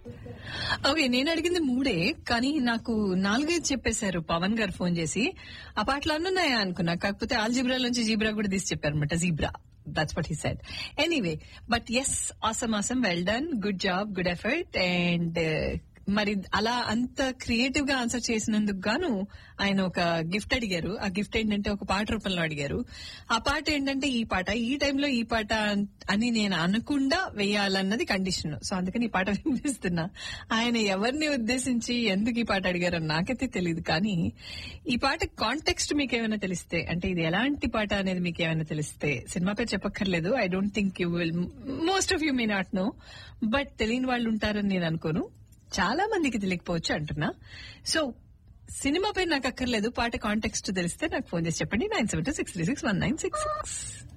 okay నేను అడిగింది మూడే కానీ నాకు నాలుగైదు చెప్పేశారు పవన్ గారు ఫోన్ చేసి ఆ పాటలు అన్నున్నాయా అనుకున్నా కాకపోతే ఆల్జిబ్రా నుంచి జీబ్రా కూడా తీసి చెప్పారనమాట zebra that's what he said anyway but yes awesome awesome well done good job good effort and మరి అలా అంత క్రియేటివ్ గా ఆన్సర్ చేసినందుకు గాను ఆయన ఒక గిఫ్ట్ అడిగారు ఆ గిఫ్ట్ ఏంటంటే ఒక పాట రూపంలో అడిగారు ఆ పాట ఏంటంటే ఈ పాట ఈ టైంలో ఈ పాట అని నేను అనకుండా వేయాలన్నది కండిషన్ సో అందుకని ఈ పాట వినిపిస్తున్నా ఆయన ఎవరిని ఉద్దేశించి ఎందుకు ఈ పాట అడిగారో నాకైతే తెలియదు కానీ ఈ పాట కాంటెక్స్ట్ మీకు ఏమైనా తెలిస్తే అంటే ఇది ఎలాంటి పాట అనేది మీకు ఏమైనా తెలిస్తే సినిమా పేరు చెప్పక్కర్లేదు I don't think you will most of you may not know but తెలియని వాళ్ళు ఉంటారని నేను అనుకోను చాలా మందికి తెలియకపోవచ్చు అంటున్నా సో సినిమా పేరు నాకు అక్కర్లేదు పాట కాంటెక్స్ట్ తెలిస్తే నాకు ఫోన్ చేసి చెప్పండి nine seven two six three six one nine six six